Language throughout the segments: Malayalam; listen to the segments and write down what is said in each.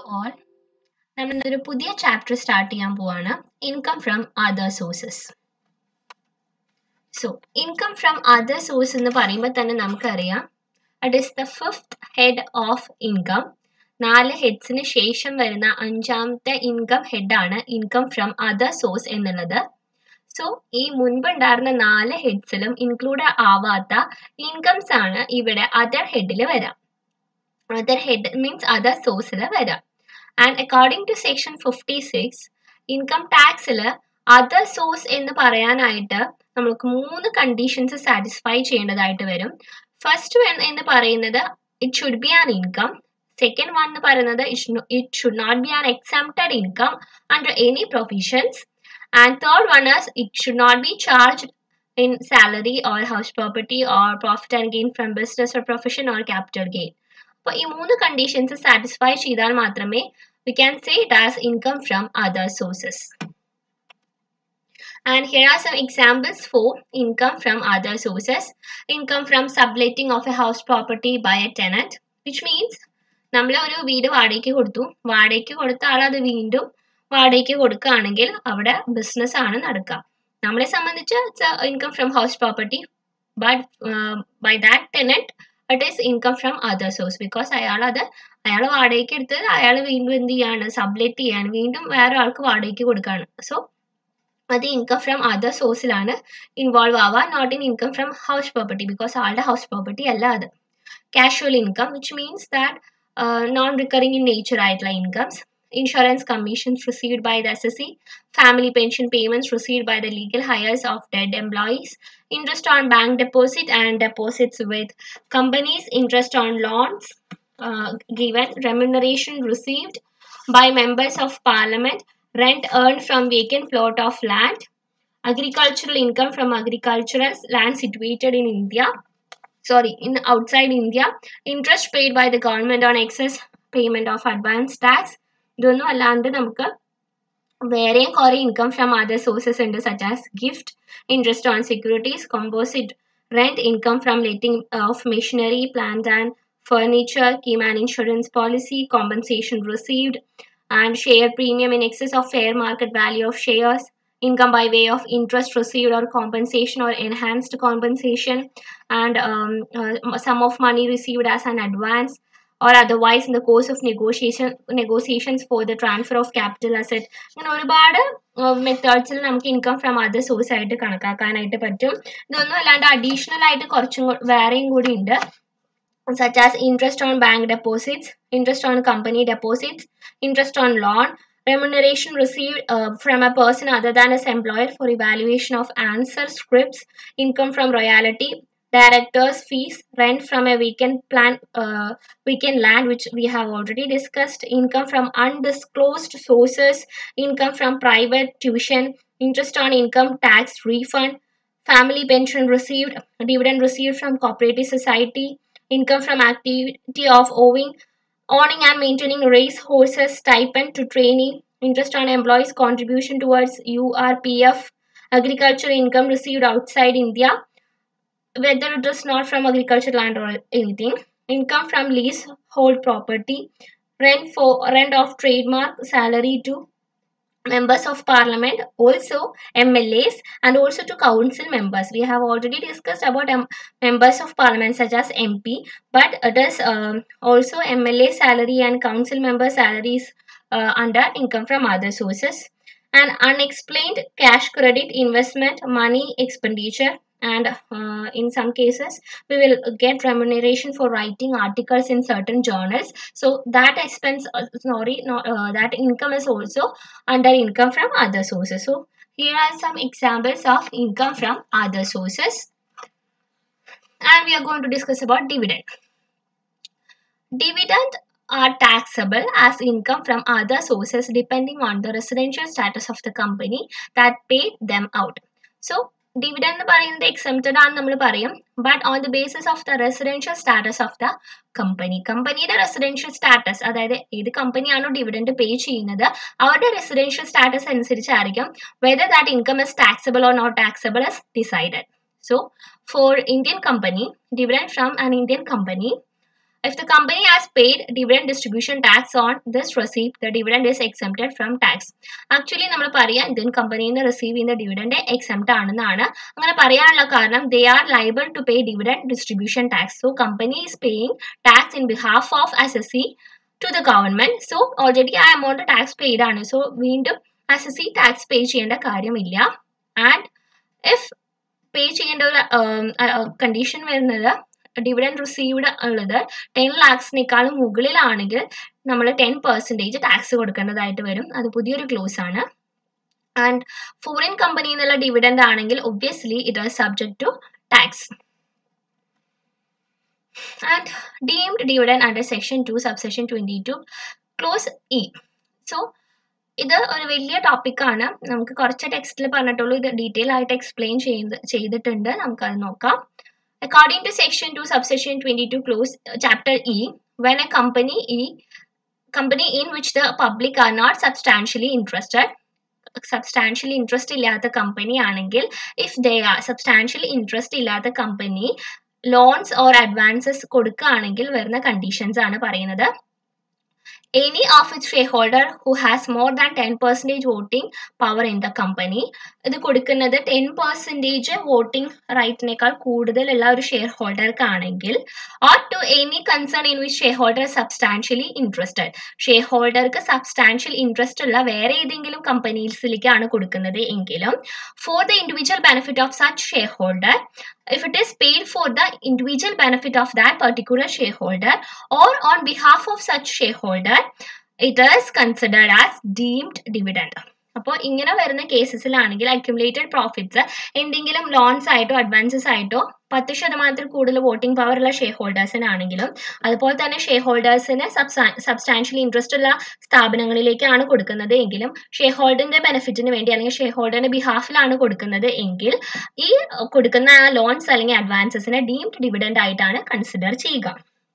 ഓൾ നമ്മൾ ഒരു പുതിയ ചാപ്റ്റർ സ്റ്റാർട്ട് ചെയ്യാൻ പോവാണ് income from other sources so income from other source എന്ന് പറയുമ്പോൾ തന്നെ നമുക്കറിയാം it is the fifth head of income നാല് ഹെഡ്സിന് ശേഷം വരുന്ന അഞ്ചാമത്തെ ഇൻകം ഹെഡാണ് ഇൻകം ഫ്രം അതർ സോഴ്സ് എന്നുള്ളത് സോ ഈ മുൻപുണ്ടായിരുന്ന നാല് ഹെഡ്സിലും ഇൻക്ലൂഡ് ആവാത്ത ഇൻകംസ് ആണ് ഇവിടെ അതർ ഹെഡിൽ വരാം അതർ ഹെഡ് മീൻസ് അതർ സോഴ്സിൽ വരാം and according to section fifty six income ടാക്സിൽ അതർ സോഴ്സ് എന്ന് പറയാനായിട്ട് നമുക്ക് മൂന്ന് കണ്ടീഷൻസ് സാറ്റിസ്ഫൈ ചെയ്യേണ്ടതായിട്ട് വരും ഫസ്റ്റ് വൺ എന്ന് പറയുന്നത് it should be an income second one എന്ന് പറയുന്നത് it should not be an exempted income under any provisions and third one is it should not be charged in salary or house property or profit and gain from business or profession or capital gain. അപ്പോൾ ഈ മൂന്ന് കണ്ടീഷൻസ് സാറ്റിസ്ഫൈ ചെയ്താൽ മാത്രമേ we can say it as income from other sources And here are some examples for income from other sources. Income from subletting of a house property by a tenant, which means നമ്മൾ ഒരു വീട് വാടകയ്ക്ക് കൊടുത്തു വാടകയ്ക്ക് കൊടുത്ത ആൾ അത് വീണ്ടും വാടകയ്ക്ക് കൊടുക്കുകയാണെങ്കിൽ അവിടെ ബിസിനസ് ആണ് നടക്കുക നമ്മളെ സംബന്ധിച്ച് income from house property but by that tenant it is income from other source because അയാൾ അത് അയാൾ വാടകയ്ക്ക് എടുത്ത് അയാൾ വീണ്ടും എന്ത് ചെയ്യാണ് സബ്ലെറ്റ് ചെയ്യാണ് വീണ്ടും വേറെ ആൾക്ക് വാടകയ്ക്ക് കൊടുക്കുകയാണ് സോ അത് ഇൻകം ഫ്രം അതർ സോഴ്സിലാണ് ഇൻവോൾവ് ആവുക not in income from house property because ആളുടെ ഹൗസ് പ്രോപ്പർട്ടി അല്ല അത് casual income which means that non recurring in nature ആയിട്ടുള്ള incomes insurance commissions received by the SSC, family pension payments received by the legal hires of dead employees, interest on bank deposit and deposits with companies, interest on loans uh, given, remuneration received by members of parliament, rent earned from vacant plot of land, agricultural income from agricultural land situated in India, sorry, in outside India, interest paid by the government on excess payment of advance tax, ഇതൊന്നും അല്ലാണ്ട് നമുക്ക് വേറെയും കുറേ ഇൻകം ഫ്രം അതർ സോഴ്സസ് ഉണ്ട് such as gift interest on securities composite rent income from letting of machinery plant and furniture keyman insurance policy compensation received and share premium in excess of fair market value of shares income by way of interest received or compensation or enhanced compensation and um, uh, sum of money received as an advance or otherwise in the course of negotiation negotiations for the transfer of capital asset അങ്ങനെ ഒരുപാട് മെത്തേഡ്സിൽ നമുക്ക് ഇൻകം ഫ്രം അതർ സോഴ്സ് ആയിട്ട് കണക്കാക്കാനായിട്ട് പറ്റും ഇതൊന്നും അല്ലാണ്ട് അഡീഷണൽ ആയിട്ട് കുറച്ചും വേറെയും കൂടി ഉണ്ട് such as interest on bank deposits, interest on company deposits, interest on loan, remuneration received uh, from a person other than his employer for evaluation of answer scripts, income from royalty, directors fees rent from a weekend plan uh, weekend land which we have already discussed income from undisclosed sources income from private tuition interest on income tax refund family pension received dividend received from cooperative society income from activity of owing owning and maintaining race horses stipend to trainee interest on employees contribution towards urpf agriculture income received outside india whether it is not from agriculture land or anything income from leasehold property rent for rent of trademark salary to members of parliament also mlas and also to council members we have already discussed about um, members of parliament such as mp but it is um, also mla salary and council member salaries uh, under income from other sources and unexplained cash credit investment money expenditure and uh, in some cases we will get remuneration for writing articles in certain journals so that expense uh, sorry not, uh, that income is also under income from other sources so here are some examples of income from other sources and we are going to discuss about dividend dividend are taxable as income from other sources depending on the residential status of the company that paid them out so dividend എന്ന് പറയുന്നത് എക്സംപ്റ്റഡ് ആണെന്ന് നമ്മൾ പറയും but on the basis of the residential status of the company കമ്പനിയുടെ റെസിഡൻഷ്യൽ സ്റ്റാറ്റസ് അതായത് ഏത് കമ്പനിയാണോ ഡിവിഡൻഡ് പേ ചെയ്യുന്നത് അവരുടെ റെസിഡൻഷ്യൽ സ്റ്റാറ്റസ് അനുസരിച്ചായിരിക്കും whether that income is taxable or not taxable is decided so for Indian company dividend from an Indian company If the company has paid dividend distribution tax on this receipt, the dividend is exempted from tax. Actually നമ്മൾ പറയാം ഇന്ത്യൻ കമ്പനിയിൽ നിന്ന് റിസീവ് ചെയ്യുന്ന ഡിവിഡൻഡ് എക്സെപ്റ്റ് ആണെന്നാണ് അങ്ങനെ പറയാനുള്ള കാരണം they are liable to pay dividend distribution tax so company is paying tax in behalf of S S C to the government so already ആ എമൗണ്ട് ടാക്സ് പെയ്ഡ് ആണ് സോ വീണ്ടും S S C tax pay ചെയ്യേണ്ട കാര്യമില്ല ആൻഡ് ഇഫ് പേ ചെയ്യേണ്ട ഒരു കണ്ടീഷൻ വരുന്നത് ഡിവിഡൻഡ് റിസീവ്ഡ് ഉള്ളത് ടെൻ ലാക്സിനേക്കാളും മുകളിലാണെങ്കിൽ നമ്മൾ ടെൻ പെർസെൻറ്റേജ് ടാക്സ് കൊടുക്കേണ്ടതായിട്ട് വരും അത് പുതിയൊരു ക്ലോസ് ആണ് ആൻഡ് ഫോറിൻ കമ്പനി എന്നുള്ള ഡിവിഡൻഡ് ആണെങ്കിൽ obviously it are subject to tax and deemed dividend under section two subsection twenty two clause E so ഇത് ഒരു വലിയ ടോപ്പിക്കാണ് നമുക്ക് കുറച്ച് ടെക്സ്റ്റിൽ പറഞ്ഞിട്ടുള്ളൂ ഇത് ഡീറ്റെയിൽ ആയിട്ട് എക്സ്പ്ലെയിൻ ചെയ്ത് ചെയ്തിട്ടുണ്ട് നമുക്കത് നോക്കാം according to section two subsection twenty two clause chapter E when a company E company in which the public are not substantially interested substantially interest ഇല്ലാത്ത കമ്പനി ആണെങ്കിൽ if they are substantially interest ഇല്ലാത്ത കമ്പനി ലോൺസ് ഓർ അഡ്വാൻസസ് കൊടുക്കുകയാണെങ്കിൽ വരുന്ന കണ്ടീഷൻസ് ആണ് പറയുന്നത് any of its shareholder who has more than 10% voting power in the company ഇത് കൊടുക്കുന്നത് ടെൻ പെർസെൻറ്റേജ് വോട്ടിംഗ് റൈറ്റിനേക്കാൾ കൂടുതലുള്ള ഒരു ഷെയർ ഹോൾഡർക്കാണെങ്കിൽ or to any concern in which share holder substantially interested share ഹോൾഡർക്ക് സബ്സ്റ്റാൻഷ്യൽ ഇൻട്രസ്റ്റ് ഉള്ള വേറെ ഏതെങ്കിലും കമ്പനീസിലേക്കാണ് കൊടുക്കുന്നത് എങ്കിലും for the individual benefit of such share holder if it is paid for the individual benefit of that particular shareholder or on behalf of such shareholder, it is considered as deemed dividend. അപ്പോൾ ഇങ്ങനെ വരുന്ന കേസസിലാണെങ്കിൽ അക്യുമുലേറ്റഡ് പ്രോഫിറ്റ്സ് എന്തെങ്കിലും ലോൺസ് ആയിട്ടോ അഡ്വാൻസസ് ആയിട്ടോ പത്ത് ശതമാനത്തിൽ കൂടുതൽ വോട്ടിംഗ് പവർ ഉള്ള ഷെയർ ഹോൾഡേഴ്സിനാണെങ്കിലും അതുപോലെ തന്നെ ഷെയർ ഹോൾഡേഴ്സിന് സബ്സ്റ്റാൻഷ്യലി ഇൻട്രസ്റ്റ് ഉള്ള സ്ഥാപനങ്ങളിലേക്കാണ് കൊടുക്കുന്നത് എങ്കിലും ഷെയർ ഹോൾഡറിന്റെ ബെനിഫിറ്റിന് വേണ്ടി അല്ലെങ്കിൽ ഷെയർ ഹോൾഡറിന്റെ ബിഹാഫിലാണ് കൊടുക്കുന്നത് എങ്കിൽ ഈ കൊടുക്കുന്ന ആ ലോൺസ് അല്ലെങ്കിൽ അഡ്വാൻസസിനെ ഡീംഡ് ഡിവിഡൻഡ് ആയിട്ടാണ് കൺസിഡർ ചെയ്യുക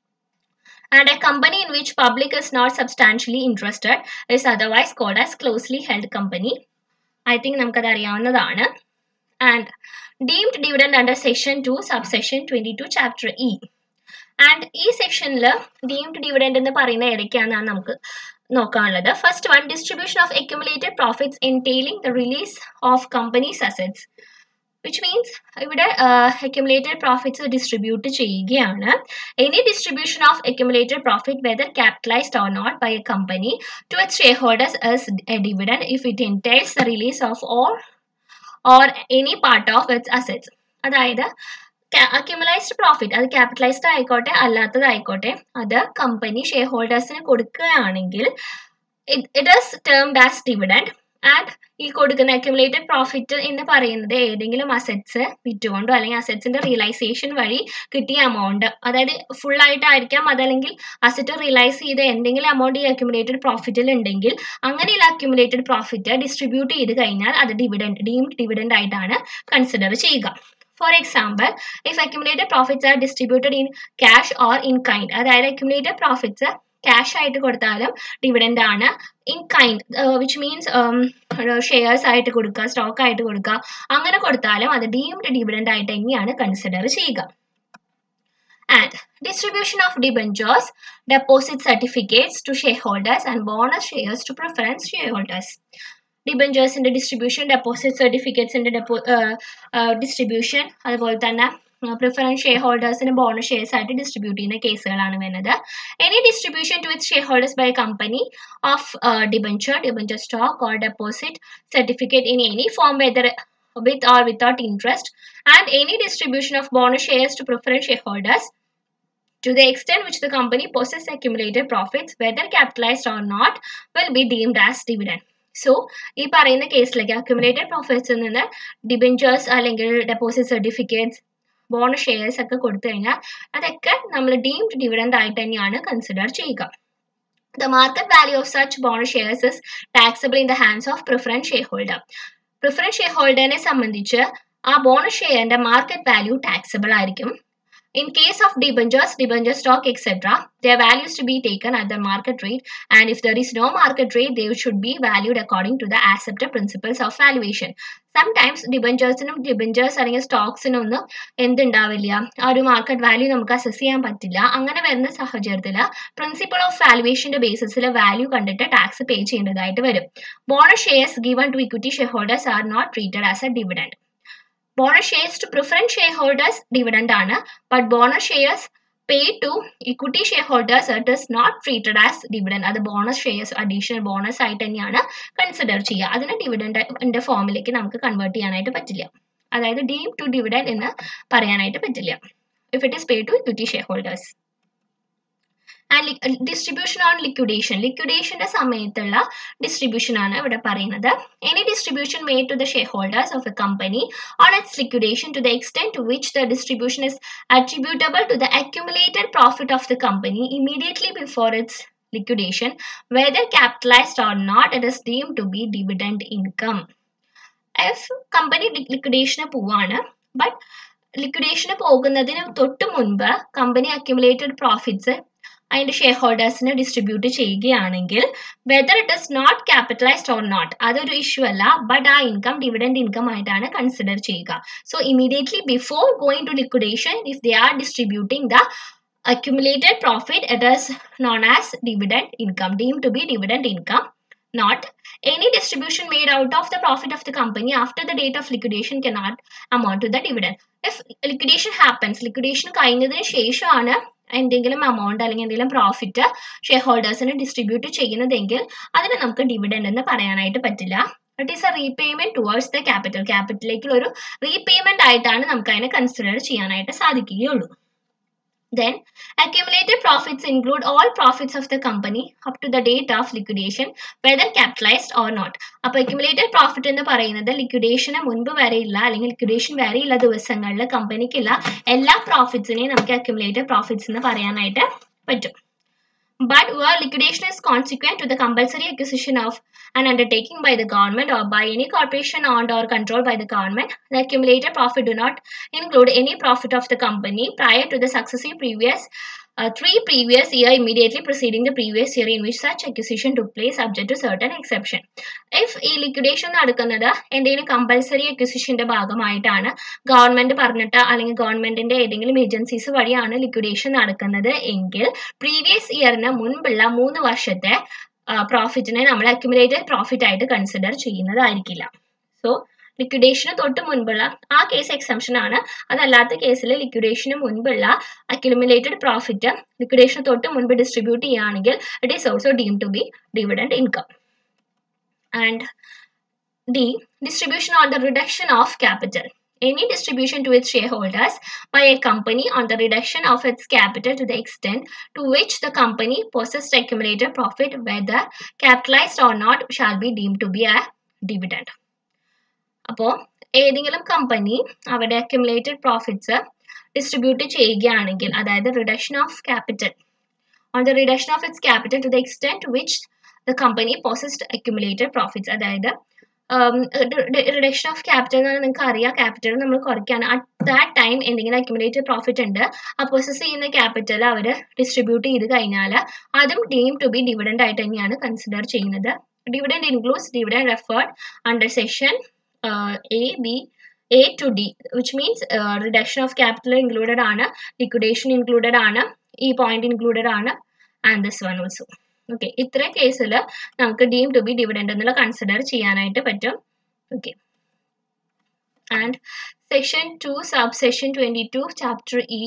and a company in which public is not substantially interested is otherwise called as closely held company. I think നമുക്കത് അറിയാവുന്നതാണ് and deemed dividend under section two subsection twenty two chapter E and ഈ സെക്ഷനിൽ ഡീംഡ് ഡിവിഡൻഡ് എന്ന് പറയുന്ന ഏതൊക്കെയാണെന്നാണ് നമുക്ക് നോക്കാനുള്ളത് first one distribution of accumulated profits entailing the release of companies assets which means ഇവിടെ അക്യുമുലേറ്റഡ് പ്രോഫിറ്റ്സ് ഡിസ്ട്രിബ്യൂട്ട് ചെയ്യുകയാണ് any distribution of accumulated profit whether capitalized or not by a company to it share holders as a dividend if it entails the release of all or any part of its assets അതായത് അക്യുമുലൈസ്ഡ് പ്രോഫിറ്റ് അത് ക്യാപിറ്റലൈസ്ഡ് ആയിക്കോട്ടെ അല്ലാത്തതായിക്കോട്ടെ അത് കമ്പനി ഷെയർ ഹോൾഡേഴ്സിന് കൊടുക്കുകയാണെങ്കിൽ it is termed as dividend and ഈ കൊടുക്കുന്ന അക്യുമുലേറ്റഡ് പ്രോഫിറ്റ് എന്ന് പറയുന്നത് ഏതെങ്കിലും അസറ്റ്സ് വിറ്റുകൊണ്ടോ അല്ലെങ്കിൽ അസറ്റ്സിന്റെ റിയലൈസേഷൻ വഴി കിട്ടിയ എമൗണ്ട് അതായത് ഫുൾ ആയിട്ടായിരിക്കാം അതല്ലെങ്കിൽ അസറ്റ് റിയലൈസ് ചെയ്ത എന്തെങ്കിലും എമൗണ്ട് ഈ അക്യുമുലേറ്റഡ് പ്രോഫിറ്റിൽ ഉണ്ടെങ്കിൽ അങ്ങനെയുള്ള അക്യുമുലേറ്റഡ് പ്രോഫിറ്റ് ഡിസ്ട്രിബ്യൂട്ട് ചെയ്ത് കഴിഞ്ഞാൽ അത് ഡിവിഡൻഡ് ഡീംഡ് ഡിവിഡൻഡ് ആയിട്ടാണ് കൺസിഡർ ചെയ്യുക for example if accumulated profits are distributed in cash or in kind അതായത് അക്യുമുലേറ്റഡ് പ്രോഫിറ്റ്സ് ക്യാഷ് ആയിട്ട് കൊടുത്താലും ഡിവിഡൻഡ് ആണ് in kind which means shares ആയിട്ട് കൊടുക്കുക സ്റ്റോക്ക് ആയിട്ട് കൊടുക്കുക അങ്ങനെ കൊടുത്താലും അത് ഡീംഡ് ഡിവിഡൻഡ് ആയിട്ട് തന്നെയാണ് കൺസിഡർ ചെയ്യുക and distribution of debentures deposit certificates to share holders and bonus shares to preference share holders ഡിബഞ്ചേഴ്സിന്റെ ഡിസ്ട്രിബ്യൂഷൻ ഡെപ്പോസിറ്റ് സർട്ടിഫിക്കറ്റ്സിന്റെ ഡെപ്പോ ഡിസ്ട്രിബ്യൂഷൻ അതുപോലെ തന്നെ പ്രിഫറൻസ് ഷെയർ ഹോൾഡേഴ്സിന് ബോണസ് ഷെയർസ് ആയിട്ട് ഡിസ്ട്രിബ്യൂട്ട് ചെയ്യുന്ന കേസുകളാണ് വരുന്നത് any distribution to with share holders by company of debenture debenture stock or deposit certificate in any form whether with or without interest and any distribution of bonus shares to preference shareholders to the extent which the company possesses accumulated profits whether capitalized or not will be deemed as dividend so ഈ പറയുന്ന കേസിലേക്ക് അക്യുമുലേറ്റഡ് പ്രോഫിറ്റ്സിൽ നിന്ന് ഡിബഞ്ചേഴ്സ് അല്ലെങ്കിൽ ഡെപ്പോസിറ്റ് സർട്ടിഫിക്കറ്റ്സ് ബോണസ് ഷെയർസ് ഒക്കെ കൊടുത്തു കഴിഞ്ഞാൽ അതൊക്കെ നമ്മൾ ഡീംഡ് ഡിവിഡൻഡ് ആയിട്ട് തന്നെയാണ് കൺസിഡർ ചെയ്യുക The market value of such bond shares is taxable in the hands of preference shareholder. Preference share ഹോൾഡറിനെ സംബന്ധിച്ച് ആ ബോണസ് ഷെയറിന്റെ മാർക്കറ്റ് വാല്യൂ ടാക്സബിൾ ആയിരിക്കും In case of debentures, debenture stock, etc., their values to be taken at the market rate, and if there is no market rate, they should be valued according to the accepted principles of valuation. Sometimes ഡിബഞ്ചേഴ്സിനും ഡിബഞ്ചേഴ്സ് അല്ലെങ്കിൽ സ്റ്റോക്സിനും ഒന്നും എന്തുണ്ടാവില്ല ആ ഒരു മാർക്കറ്റ് വാല്യൂ നമുക്ക് അസസ് ചെയ്യാൻ പറ്റില്ല അങ്ങനെ വരുന്ന സാഹചര്യത്തിൽ പ്രിൻസിപ്പിൾ ഓഫ് വാലുവേഷന്റെ ബേസിസിൽ വാല്യൂ കണ്ടിട്ട് ടാക്സ് പേ ചെയ്യേണ്ടതായിട്ട് വരും bonus shares given to equity share holders are not treated as a dividend bonus shares to preference share holders dividend ആണ് but bonus shares pay to equity share holders it is not treated as dividend അത് ബോണസ് ഷെയർസ് അഡീഷണൽ ബോണസ് ആയിട്ട് തന്നെയാണ് കൺസിഡർ ചെയ്യുക അതിനെ ഡിവിഡൻഡിന്റെ ഫോമിലേക്ക് നമുക്ക് കൺവേർട്ട് ചെയ്യാനായിട്ട് പറ്റില്ല അതായത് ഡീം ടു ഡിവിഡൻഡ് എന്ന് പറയാനായിട്ട് പറ്റില്ല if it is pay to equity share holders and distribution on liquidation ലിക്വിഡേഷന്റെ സമയത്തുള്ള ഡിസ്ട്രിബ്യൂഷൻ ആണ് ഇവിടെ പറയുന്നത് any distribution made to the share holders of a company on its liquidation to the extent to which the distribution is attributable to the accumulated profit of the company immediately before its liquidation, whether capitalized or not, it is deemed to be dividend income. If company ലിക്വിഡേഷന് പോവാണ് ബട്ട് ലിക്വിഡേഷന് പോകുന്നതിന് തൊട്ട് മുൻപ് കമ്പനി അക്യുമുലേറ്റഡ് പ്രോഫിറ്റ്സ് അതിന്റെ ഷെയർ ഹോൾഡേഴ്സിന് ഡിസ്ട്രിബ്യൂട്ട് ചെയ്യുകയാണെങ്കിൽ whether it is not capitalized or not അതൊരു ഇഷ്യൂ അല്ല ബട്ട് ആ ഇൻകം ഡിവിഡൻഡ് ഇൻകം ആയിട്ടാണ് കൺസിഡർ ചെയ്യുക so immediately before going to liquidation if they are distributing the accumulated profit it is known as dividend income deemed to be dividend income not any distribution made out of the profit of the company after the date of liquidation cannot amount to the dividend if liquidation happens liquidation കഴിഞ്ഞതിന് ശേഷമാണ് എന്തെങ്കിലും എമൗണ്ട് അല്ലെങ്കിൽ എന്തെങ്കിലും പ്രോഫിറ്റ് ഷെയർ ഹോൾഡേഴ്സിന് ഡിസ്ട്രിബ്യൂട്ട് ചെയ്യുന്നതെങ്കിൽ അതിന് നമുക്ക് ഡിവിഡൻഡ് എന്ന് പറയാനായിട്ട് പറ്റില്ല it is a repayment towards the capital ക്യാപിറ്റലിലേക്കുള്ള ഒരു റീപേയ്മെന്റ് ആയിട്ടാണ് നമുക്ക് അതിനെ കൺസിഡർ ചെയ്യാനായിട്ട് സാധിക്കുകയുള്ളൂ Then, accumulated profits include all profits of the company up to the date of liquidation, whether capitalized or not. അപ്പോൾ accumulated profit എന്ന് പറയുന്നത് ലിക്വിഡേഷന് മുൻപ് വരെയില്ല അല്ലെങ്കിൽ ലിക്വിഡേഷൻ വരെയുള്ള ദിവസങ്ങളിൽ കമ്പനിക്കുള്ള എല്ലാ പ്രോഫിറ്റ്സിനെയും നമുക്ക് accumulated profits എന്ന് പറയാനായിട്ട് പറ്റും but where liquidation is consequent to the compulsory acquisition of an undertaking by the government or by any corporation owned or controlled by the government, the accumulated profit do not include any profit of the company prior to the successive previous uh, three previous year immediately preceding the previous year in which such acquisition took place subject to certain exception. If ഈ ലിക്വിഡേഷൻ നടക്കുന്നത് എന്തെങ്കിലും കമ്പൽസറി അക്വിസിഷന്റെ ഭാഗമായിട്ടാണ് ഗവൺമെന്റ് പറഞ്ഞിട്ട് അല്ലെങ്കിൽ ഗവൺമെന്റിന്റെ ഏതെങ്കിലും ഏജൻസീസ് വഴിയാണ് ലിക്വിഡേഷൻ നടക്കുന്നത് എങ്കിൽ പ്രീവിയസ് ഇയറിന് മുൻപുള്ള മൂന്ന് വർഷത്തെ പ്രോഫിറ്റിനെ നമ്മൾ അക്യുമുലേറ്റഡ് പ്രോഫിറ്റ് ആയിട്ട് കൺസിഡർ ചെയ്യുന്നതായിരിക്കില്ല സോ ലിക്വിഡേഷന് തൊട്ട് മുൻപുള്ള ആ കേസ് എക്സംഷൻ ആണ് അതല്ലാത്ത കേസിൽ ലിക്വിഡേഷന് മുൻപുള്ള അക്യുമുലേറ്റഡ് പ്രോഫിറ്റ് ലിക്വിഡേഷന് തൊട്ട് മുൻപ് ഡിസ്ട്രിബ്യൂട്ട് ചെയ്യുകയാണെങ്കിൽ it is also deem to be dividend income and D distribution on the reduction of capital any distribution to its shareholders by a company on the reduction of its capital to the extent to which the company possessed accumulated profit, whether capitalized or not, shall be deemed to be a dividend. അപ്പോൾ ഏതെങ്കിലും കമ്പനി അവരുടെ അക്യുമുലേറ്റഡ് പ്രോഫിറ്റ്സ് ഡിസ്ട്രിബ്യൂട്ട് ചെയ്യുകയാണെങ്കിൽ അതായത് reduction of capital on the reduction of its capital to the extent which the company possessed accumulated profits അതായത് റിഡക്ഷൻ ഓഫ് ക്യാപിറ്റൽ എന്ന് പറഞ്ഞാൽ നിങ്ങൾക്ക് അറിയാം ക്യാപിറ്റൽ നമ്മൾ കുറയ്ക്കാണ് അറ്റ് ദാറ്റ് ടൈം എന്തെങ്കിലും അക്യുമുലേറ്റഡ് പ്രോഫിറ്റ് ഉണ്ട് ആ പൊസസ് ചെയ്യുന്ന ക്യാപിറ്റൽ അവർ ഡിസ്ട്രിബ്യൂട്ട് ചെയ്ത് കഴിഞ്ഞാൽ അതും ഡീം ടു ബി ഡിവിഡൻഡ് ആയിട്ട് തന്നെയാണ് കൺസിഡർ ചെയ്യുന്നത് dividend includes dividend referred under section A B A to D which means reduction of capital included ആണ് ലിക്വിഡേഷൻ ഇൻക്ലൂഡഡ് ആണ് ഈ പോയിന്റ് ഇൻക്ലൂഡഡ് ആണ് and this one also okay ഇത്ര കേസിൽ നമുക്ക് ഡീം ടു ബി ഡിവിഡൻഡ് എന്നുള്ള കൺസിഡർ ചെയ്യാനായിട്ട് പറ്റും okay and section two sub section twenty two chapter E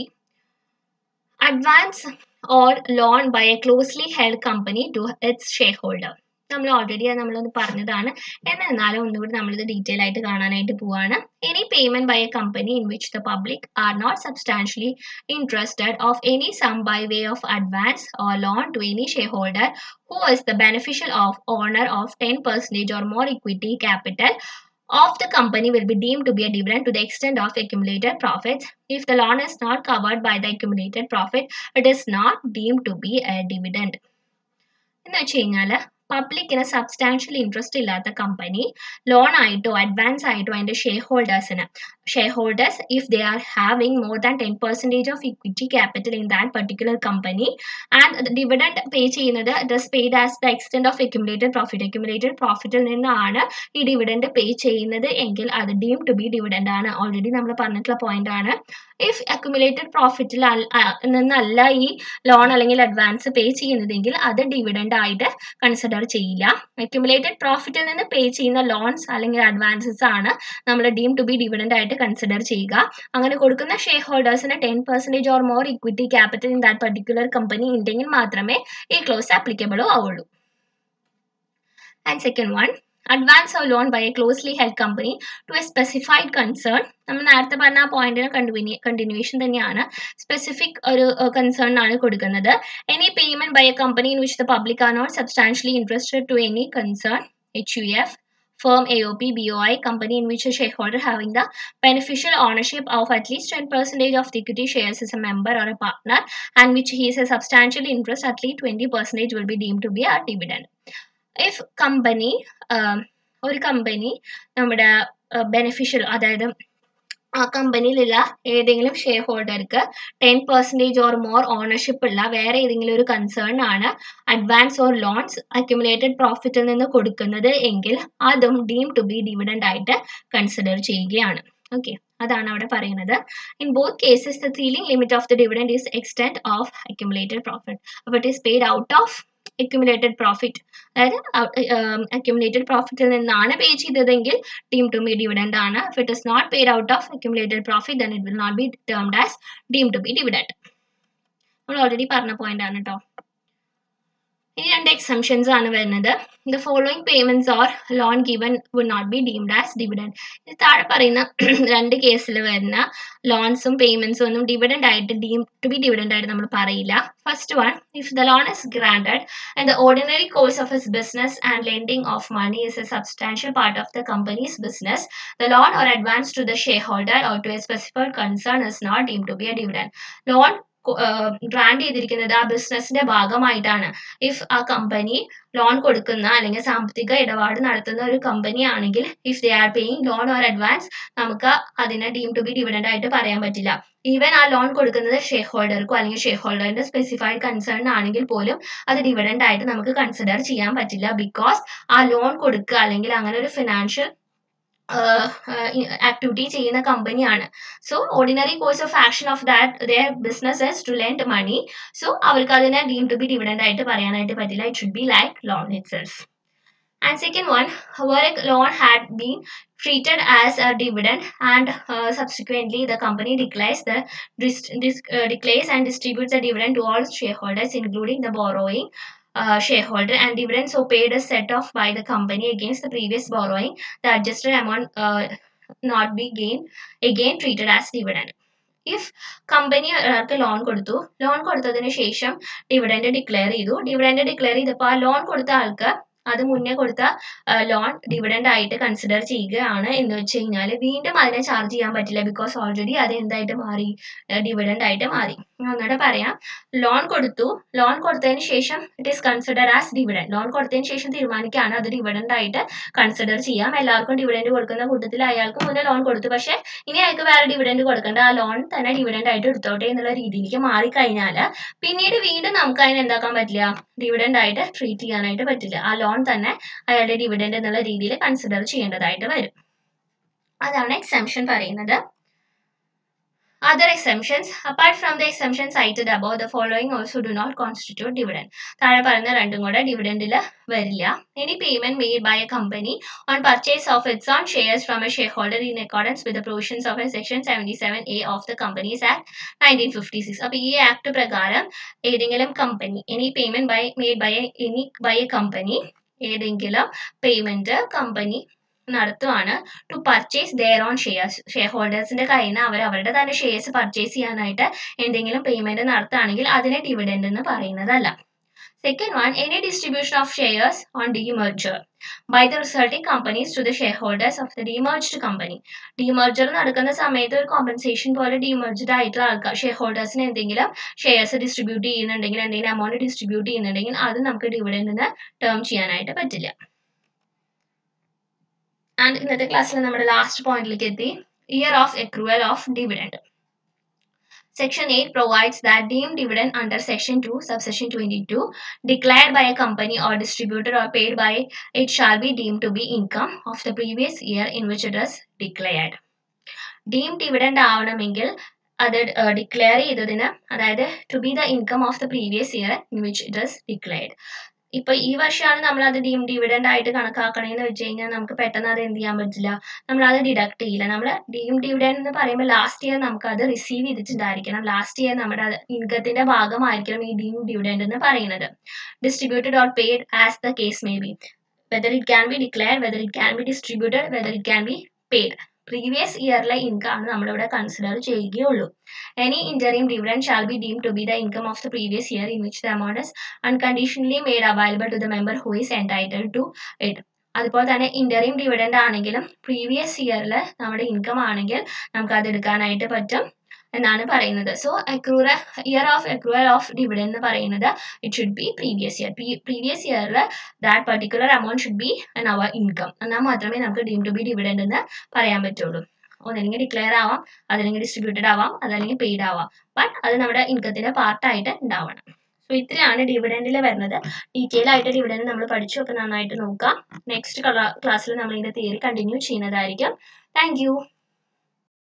advance or loan by a closely held company to its share holder നമ്മൾ ഓൾറെഡി നമ്മളൊന്ന് പറഞ്ഞതാണ് എന്നാലും ഒന്നുകൂടി നമ്മളിത് ഡീറ്റെയിൽ ആയിട്ട് കാണാനായിട്ട് പോവാണ് any payment by a company in which the public are not substantially interested of any sum by way of advance or loan to any share holder who is the beneficial of owner of ten percentage or more equity capital of the company will be deemed to be a dividend to the extent of accumulated profits. If the loan is not covered by the accumulated profit, it is not deemed to be a dividend. എന്ന് വെച്ച് കഴിഞ്ഞാൽ പബ്ലിക്കിന് സബ്സ്റ്റാൻഷ്യൽ ഇൻട്രസ്റ്റ് ഇല്ലാത്ത കമ്പനി ലോൺ ആയിട്ടോ അഡ്വാൻസ് ആയിട്ടോ അതിന്റെ ഷെയർ ഹോൾഡേഴ്സിന് share holders if they are having more than ten percentage of equity capital in that particular company and dividend pay ചെയ്യുന്നത് it paid as the extent of accumulated profit accumulated പ്രോഫിറ്റിൽ നിന്നാണ് ഈ ഡിവിഡൻഡ് പേ ചെയ്യുന്നത് എങ്കിൽ അത് ഡീം ടു ബി ഡിവിഡൻഡ് ആണ് ഓൾറെഡി നമ്മൾ പറഞ്ഞിട്ടുള്ള പോയിന്റ് ആണ് ഇഫ് അക്യുമുലേറ്റഡ് പ്രോഫിറ്റിൽ നിന്നല്ല ഈ ലോൺ അല്ലെങ്കിൽ അഡ്വാൻസ് പേ ചെയ്യുന്നതെങ്കിൽ അത് ഡിവിഡൻഡ് ആയിട്ട് കൺസിഡർ ചെയ്യില്ല അക്യുമുലേറ്റഡ് പ്രോഫിറ്റിൽ നിന്ന് പേ ചെയ്യുന്ന ലോൺസ് അല്ലെങ്കിൽ അഡ്വാൻസസ് ആണ് നമ്മൾ ഡീം ടു ബി ഡിവിഡൻഡ് ആയിട്ട് കൺസിഡർ ചെയ്യുക അങ്ങനെ കൊടുക്കുന്ന ഷെയർ ഹോൾഡേഴ്സിന് ten percentage or more equity capital in that particular company ഉണ്ടെങ്കിൽ മാത്രമേ ഈ ക്ലോസ് ആപ്ലിക്കബിളോ ആവുള്ളൂ and second one advance or loan by a closely held company to a specified concern നമ്മൾ നേരത്തെ പറഞ്ഞ ആ പോയിന്റിന് കണ്ടിന്യൂ കണ്ടിന്യൂഷൻ തന്നെയാണ് സ്പെസിഫിക് ഒരു കൺസേൺ ആണ് കൊടുക്കുന്നത് any payment by a company in which the public are not substantially interested to any concern H U F firm AOP, BOI, company in which a shareholder having the beneficial ownership of at least 10% of the equity shares is a member or a partner and which he has a substantial interest, at least 20% will be deemed to be a dividend. If company, um, ഒരു കമ്പനി നമ്മുടെ ബെനിഫിഷ്യൽ അതായത് ആ കമ്പനിയിലുള്ള ഏതെങ്കിലും ഷെയർ ഹോൾഡർക്ക് ten percentage or more ownership ഉള്ള വേറെ ഏതെങ്കിലും ഒരു കൺസേൺ ആണ് അഡ്വാൻസ് ഓർ ലോൺസ് അക്യുമുലേറ്റഡ് പ്രോഫിറ്റിൽ നിന്ന് കൊടുക്കുന്നത് എങ്കിൽ അതും ഡീം ടു ബി ഡിവിഡൻഡ് ആയിട്ട് കൺസിഡർ ചെയ്യുകയാണ് ഓക്കെ അതാണ് അവിടെ പറയുന്നത് in both cases the ceiling limit of the dividend is extent of accumulated profit അപ്പോൾ it is paid out of accumulated profit അതായത് അക്യുമുലേറ്റഡ് പ്രോഫിറ്റിൽ നിന്നാണ് പേ ചെയ്തതെങ്കിൽ ഡീം ടു ബി ഡിവിഡൻഡ് ആണ് if it is not paid out of accumulated profit then it will not be termed as deem to be dividend നമ്മൾ ഓൾറെഡി പറഞ്ഞ പോയിന്റ് ആണ് കേട്ടോ ഇനി രണ്ട് എക്സംഷൻസ് ആണ് വരുന്നത് the following payments or loan given would not be deemed as dividend ഇത് താഴെ പറയുന്ന രണ്ട് കേസിൽ വരുന്ന ലോൺസും പേയ്മെന്റ്സും ഒന്നും ഡിവിഡൻഡ് ആയിട്ട് ഡീം ടു ബി ഡിവിഡൻഡ് ആയിട്ട് നമ്മൾ പറയില്ല first one if the loan is granted and the ordinary course of his business and lending of money is a substantial part of the company's business the loan or advance to the share holder or to a specified concern is not deem to be a dividend loan grant ചെയ്തിരിക്കുന്നത് ആ ബിസിനസിന്റെ ഭാഗമായിട്ടാണ് ഇഫ് ആ കമ്പനി ലോൺ കൊടുക്കുന്ന അല്ലെങ്കിൽ സാമ്പത്തിക ഇടപാട് നടത്തുന്ന ഒരു കമ്പനി ആണെങ്കിൽ if they are paying loan or advance നമുക്ക് അതിനെ ഡീം ടു ബി ഡിവിഡൻഡ് ആയിട്ട് പറയാൻ പറ്റില്ല ഈവൻ ആ ലോൺ കൊടുക്കുന്നത് ഷെയർ ഹോൾഡർക്കോ അല്ലെങ്കിൽ ഷെയർ ഹോൾഡറിന്റെ സ്പെസിഫൈഡ് കൺസേൺ ആണെങ്കിൽ പോലും അത് ഡിവിഡൻഡ് ആയിട്ട് നമുക്ക് കൺസിഡർ ചെയ്യാൻ പറ്റില്ല ബിക്കോസ് ആ ലോൺ കൊടുക്കുക അല്ലെങ്കിൽ അങ്ങനെ ഒരു ഫിനാൻഷ്യൽ ആക്ടിവിറ്റി ചെയ്യുന്ന കമ്പനിയാണ് so ordinary course of action of that their business to lend money so അവർക്ക് അതിനെ ഡീം ടു ബി ഡിവിഡൻഡ് ആയിട്ട് പറയാനായിട്ട് പറ്റില്ല it should be like loan itself and second one where a loan had been treated as a dividend and uh, subsequently the company declares the dis- dis- uh, declares and distributes the dividend to all shareholders including the borrowing uh, shareholder and dividends so paid is set off by the company against the previous borrowing the adjusted amount uh, not be gain again treated as dividend if company ഒരാൾക്ക് ലോൺ കൊടുത്തു ലോൺ കൊടുത്തതിന് ശേഷം ഡിവിഡൻഡ് ഡിക്ലെയർ ചെയ്തു ഡിവിഡൻഡ് ഡിക്ലെയർ ചെയ്തപ്പോൾ ആ ലോൺ കൊടുത്ത ആൾക്ക് അത് മുന്നേ കൊടുത്ത ലോൺ ഡിവിഡൻഡ് ആയിട്ട് കൺസിഡർ ചെയ്യുകയാണ് എന്ന് വെച്ച് കഴിഞ്ഞാൽ വീണ്ടും അതിനെ ചാർജ് ചെയ്യാൻ പറ്റില്ല ബിക്കോസ് ഓൾറെഡി അത് എന്തായിട്ട് മാറി ഡിവിഡൻഡ് ആയിട്ട് മാറി ഒന്നുകൂടെ പറയാം ലോൺ കൊടുത്തു ലോൺ കൊടുത്തതിന് ശേഷം it is consider as dividend loan കൊടുത്തതിന് ശേഷം തീരുമാനിക്കുകയാണ് അത് ഡിവിഡൻഡ് ആയിട്ട് കൺസിഡർ ചെയ്യാം എല്ലാവർക്കും ഡിവിഡൻഡ് കൊടുക്കുന്ന കൂട്ടത്തിൽ അയാൾക്ക് മുന്നേ ലോൺ കൊടുത്തു പക്ഷേ ഇനി അയാൾക്ക് വേറെ ഡിവിഡൻഡ് കൊടുക്കേണ്ട ആ ലോൺ തന്നെ ഡിവിഡൻഡ് ആയിട്ട് എടുത്തോട്ടെ എന്നുള്ള രീതിയിലേക്ക് മാറിക്കഴിഞ്ഞാൽ പിന്നീട് വീണ്ടും നമുക്ക് അതിനെ എന്താക്കാൻ പറ്റില്ല ഡിവിഡൻഡ് ആയിട്ട് ട്രീറ്റ് ചെയ്യാനായിട്ട് പറ്റില്ല ആ ലോൺ തന്നെ അയാളുടെ ഡിവിഡൻഡ് എന്നുള്ള രീതിയിൽ കൺസിഡർ ചെയ്യേണ്ടതായിട്ട് വരും അതാണ് എക്സംഷൻ പറയുന്നത് Other exemptions, apart from the exemptions cited above, the following also do not constitute dividend. താഴെ പറയുന്ന രണ്ടും കൂടെ ഡിവിഡൻഡിൽ വരില്ല any payment made by a company on purchase of its own shares from a share holder in accordance with provisions of a section seventy seven A of the Companies Act nineteen fifty six അപ്പോൾ ഈ ആക്ട് പ്രകാരം ഏതെങ്കിലും company any payment by made by any by a company ഏതെങ്കിലും പേയ്മെന്റ് കമ്പനി നടത്തുവാണ് to purchase their own shares share ഹോൾഡേഴ്സിന്റെ കയ്യിൽ നിന്ന് അവർ അവരുടെ തന്നെ ഷെയർസ് പർച്ചേസ് ചെയ്യാനായിട്ട് എന്തെങ്കിലും പേയ്മെന്റ് നടത്തുകയാണെങ്കിൽ അതിനെ ഡിവിഡൻഡ് എന്ന് പറയുന്നതല്ല Second one, any distribution of shares on demerger by the resulting companies to the shareholders of the demerged company. Demerger നടക്കുന്ന സമയത്ത് ഒരു കോമ്പൻസേഷൻ പോലെ demerged ആയിട്ടുള്ള ആൾക്കാർ ഷെയർ ഹോൾഡേഴ്സിന് എന്തെങ്കിലും ഷെയർസ് ഡിസ്ട്രിബ്യൂട്ട് ചെയ്യുന്നുണ്ടെങ്കിൽ എന്തെങ്കിലും എമൗണ്ട് ഡിസ്ട്രിബ്യൂട്ട് ചെയ്യുന്നുണ്ടെങ്കിൽ അത് നമുക്ക് ഡിവിഡൻഡിന് ടേം ചെയ്യാനായിട്ട് പറ്റില്ല ആൻഡ് ഇന്നത്തെ ക്ലാസ്സിൽ നമ്മുടെ ലാസ്റ്റ് പോയിന്റിലേക്ക് എത്തി year of accrual of dividend Section 8 provides that deemed dividend under Section 2, subsection 22, declared by a company or distributed or paid by it shall be deemed to be income of the previous year in which it is declared. Deemed dividend ആവണമെങ്കിൽ അത് ഡിക്ലെയർ ചെയ്തതിന് അതായത് to be the income of the previous year in which it is declared ഇപ്പൊ ഈ വർഷമാണ് നമ്മൾ അത് ഡീം ഡിവിഡൻഡ് ആയിട്ട് കണക്കാക്കണേന്ന് വെച്ച് കഴിഞ്ഞാൽ നമുക്ക് പെട്ടെന്ന് അത് എന്ത് ചെയ്യാൻ പറ്റില്ല നമ്മൾ അത് ഡിഡക്ട് ചെയ്യില്ല നമ്മൾ ഡീം ഡിവിഡൻഡ് എന്ന് പറയുമ്പോൾ ലാസ്റ്റ് ഇയർ നമുക്ക് അത് റിസീവ് ചെയ്തിട്ടുണ്ടായിരിക്കണം ലാസ്റ്റ് ഇയർ നമ്മുടെ ഇൻകത്തിന്റെ ഭാഗമായിരിക്കണം ഈ ഡീം ഡിവിഡൻഡ് എന്ന് പറയുന്നത് distributed or paid as the case may be whether it can be declare whether it can be distributed whether it can be paid previous ഇയറിലെ ഇൻകം ആണ് നമ്മളിവിടെ കൺസിഡർ ചെയ്യുകയുള്ളൂ any interim dividend shall be deem to be the income of the previous year in which the amount is unconditionally made available to the member who is entitle to it അതുപോലെ തന്നെ ഇന്ററിം ഡിവിഡൻഡ് ആണെങ്കിലും പ്രീവിയസ് ഇയറിൽ നമ്മുടെ ഇൻകം ആണെങ്കിൽ നമുക്ക് അത് എടുക്കാനായിട്ട് പറ്റും എന്നാണ് പറയുന്നത് so accrual year of accrual of dividend എന്ന് പറയുന്നത് it should be previous year previous ഇയറിൽ that particular amount should be in അവർ ഇൻകം എന്നാൽ മാത്രമേ നമുക്ക് ഡീം ടു ബി ഡിവിഡൻഡ് എന്ന് പറയാൻ പറ്റുള്ളൂ ഒന്നല്ലെങ്കിൽ ഡിക്ലെയർ ആവാം അതല്ലെങ്കിൽ ഡിസ്ട്രിബ്യൂട്ടഡ് ആവാം അതല്ലെങ്കിൽ പെയ്ഡ് ആവാം ബട്ട് അത് നമ്മുടെ ഇൻകത്തിന്റെ പാർട്ടായിട്ട് ഉണ്ടാവണം സോ ഇത്രയാണ് ഡിവിഡൻഡിൽ വരുന്നത് ഡീറ്റെയിൽ ആയിട്ട് ഡിവിഡൻഡ് നമ്മൾ പഠിച്ചു അപ്പോൾ നന്നായിട്ട് നോക്കാം നെക്സ്റ്റ് ക്ലാസ്സിൽ നമ്മൾ ഇതിന്റെ തിയറി കണ്ടിന്യൂ ചെയ്യുന്നതായിരിക്കും താങ്ക്